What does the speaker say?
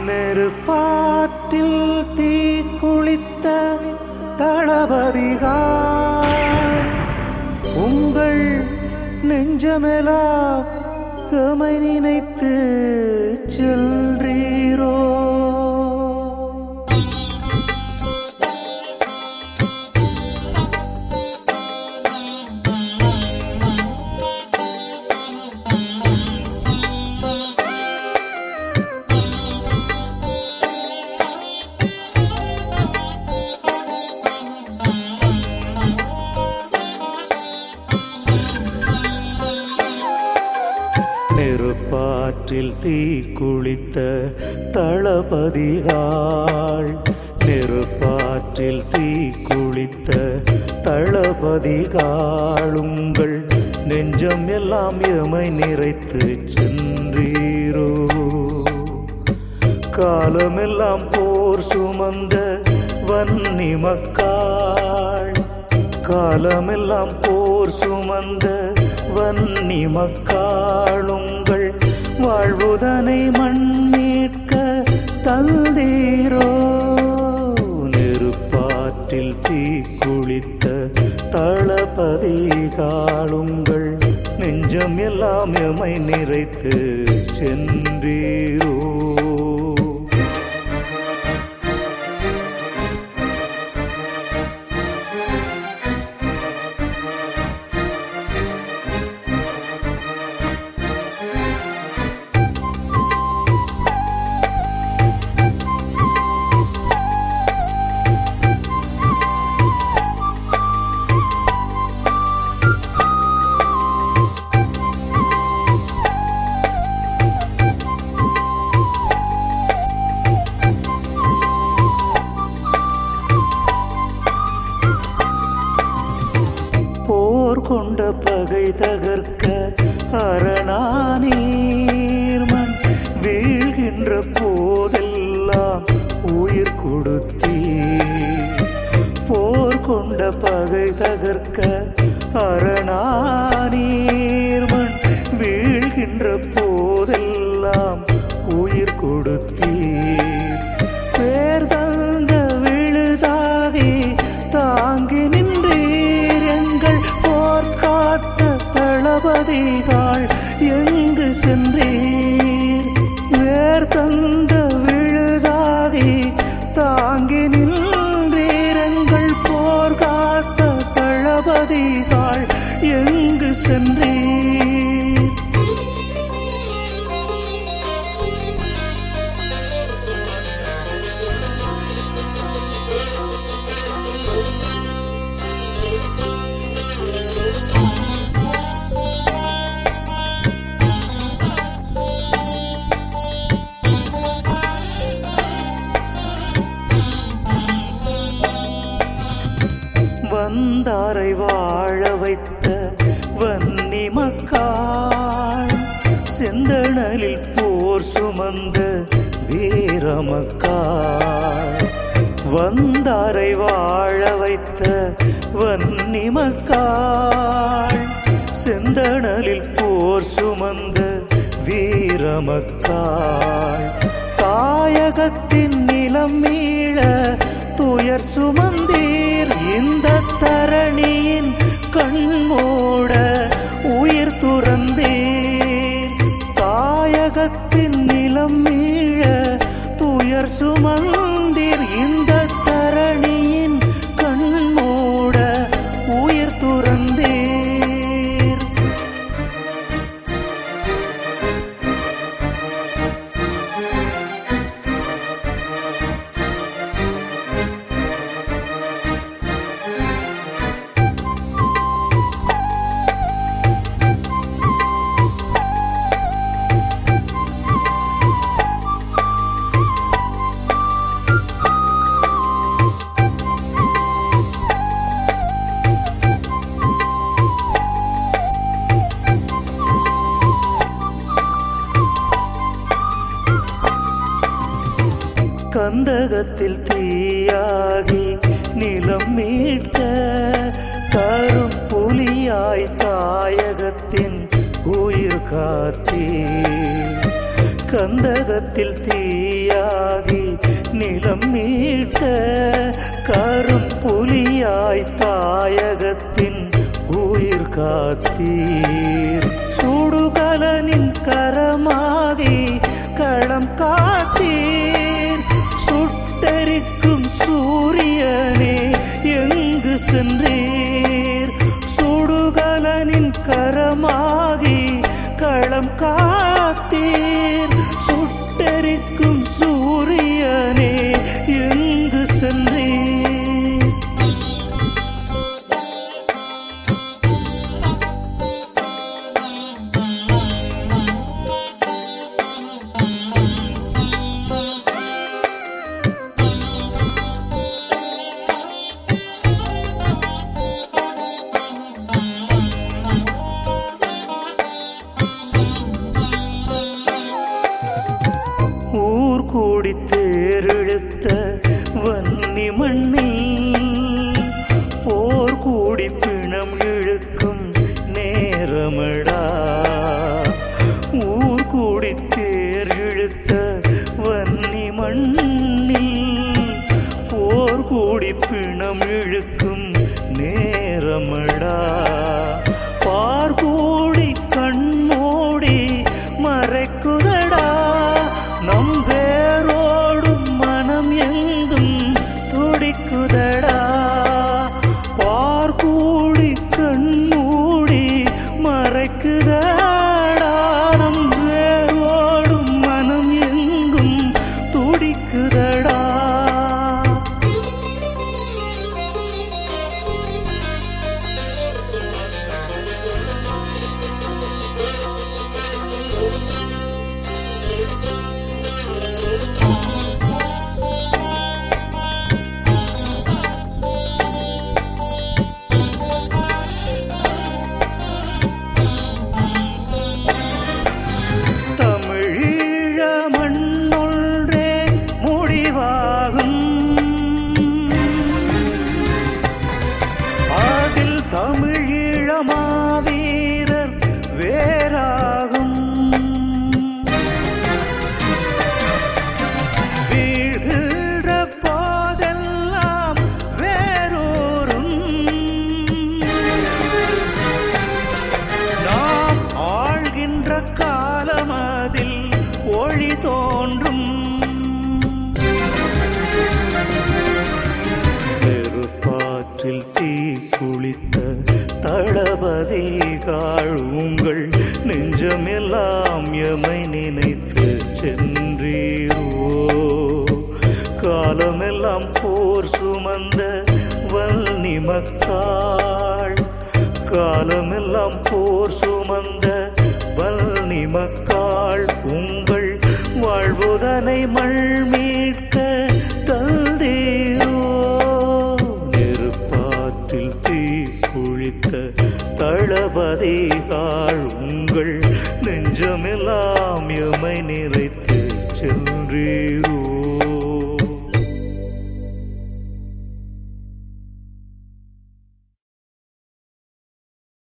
நெருப்பாற்றில் தீ குளித்த தளபதிகள் உங்கள் நெஞ்சமெல்லாம் எமை நினைத்து செல்றீரோ நெருப்பாற்றில் தீ குளித்த தளபதிகள் நெருப்பாற்றில் தீ குளித்த தளபதிகள் உங்கள் நெஞ்சம் எல்லாம் எமை நிறைத்து சென்றீரோ காலமெல்லாம் போர் சுமந்த வன்னி மக்காள் காலமெல்லாம் போர் சுமந்த வன்னி மக்காளுங்கள் வாழ்வுதனை மண்ணீட்க தந்தீரோ நெருப்பாற்றில் தீ குளித்த தளபதிகாளுங்கள் நெஞ்சம் எல்லாம் எமை நிறைத்து சென்றீரோ போர் கொண்ட பகை தகர்க்க அரணானீர்மன் வீழ்கின்ற போதெல்லாம் உயிர் கொடுத்தீர் போர் கொண்ட பகை தகர்க்க அரணானீர்மன் வீழ்கின்ற போதெல்லாம் உயிர் கொடுத்தீர் பேர் தந்த விழுதாகி தாங்கி நின்றீர் எங்கள் போர் காத்த தளபதிகள் எங்கு சென்றீர் வேர் தந்த விழுதாகி தாங்கி நின்றீர் எங்கள் போர் காத்த தளபதிகள் எங்கு சென்றீர் வந்தாரை வாழ வைத்த வன்னி மக்காள் செந்தணலில் போர் சுமந்த வீரமக்காள் வந்தாரை வாழ வைத்த வன்னி மக்காள் செந்தணலில் போர் சுமந்த வீரமக்காள் தாயகத்தின் நிலம் மீள துயர் சுமந்தீர் இந்த தரணியின் கண்மூட உயிர் துறந்தீர் தாயகத்தின் நிலம் மீள துயர் சுமந்தீர் இந்த தரணியின் கண்மூட உயிர் துறந்தீர் கந்தகத்தில் தீயாகி நிலம் மீட்க கரும் புலியாய் தாயகத்தின் உயிர் காத்தீ கந்தகத்தில் தீயாகி நிலம் மீட்க கரும் புலியாய் தாயகத்தின் உயிர் காத்தீர் சுடுகலனின் கரமாகி களம் காத்தீர் சுட்டரிக்கும் சூரியனே எங்கு சென்றீர் சுடுகலனின் கரமாகி களம் காத்தீர் சுட்டரிக்கும் சூரியனே எங்கு சென்றீர் ஊர் கூடி தேரெழுத்த வன்னி மண்ணில் போர் கூடி பிணம் இழுக்கும் நேரமடா ஊர் கூடி தேர் இழுத்த வன்னி மண்ணில் போர் கூடி பிணம் இழுக்கும் நேரமடா பார் கூடி கண்மூடி மறைக்குதடா நம் வேரோடும் மனம் எங்கும் துடிக்குதடா பார் கூடி கண்மூடி மறைக்குதடா நம் வேரோடும் மனம் எங்கும் துடிக்குதடா தமிழீழ மண்ணொன்றே முடிவாகும் அதில் தமிழீழ மாவீரர் வேறாகும் வீழ்கின்ற போதெல்லாம் வேறோரும் நாம் ஆள்கின்ற காலமதில் ஒளி தோன்றும் நெருப்பாற்றில் தீ குளித்த தளபதிகள் உங்கள் நெஞ்சமெல்லாம் எமை நினைத்து சென்றீரோ காலமெல்லாம் போர் சுமந்த வன்னி மக்காள் காலமெல்லாம் போர் சுமந்த வன்னி மக்காள் உங்கள் வாழ்வுதனை மல் மீட்க தந்தீரோ நெருப்பாற்றில் தீ குளித்த தளபதிகள் உங்கள் நெஞ்சமெல்லாம் எமை நிறைத்து சென்றீரோ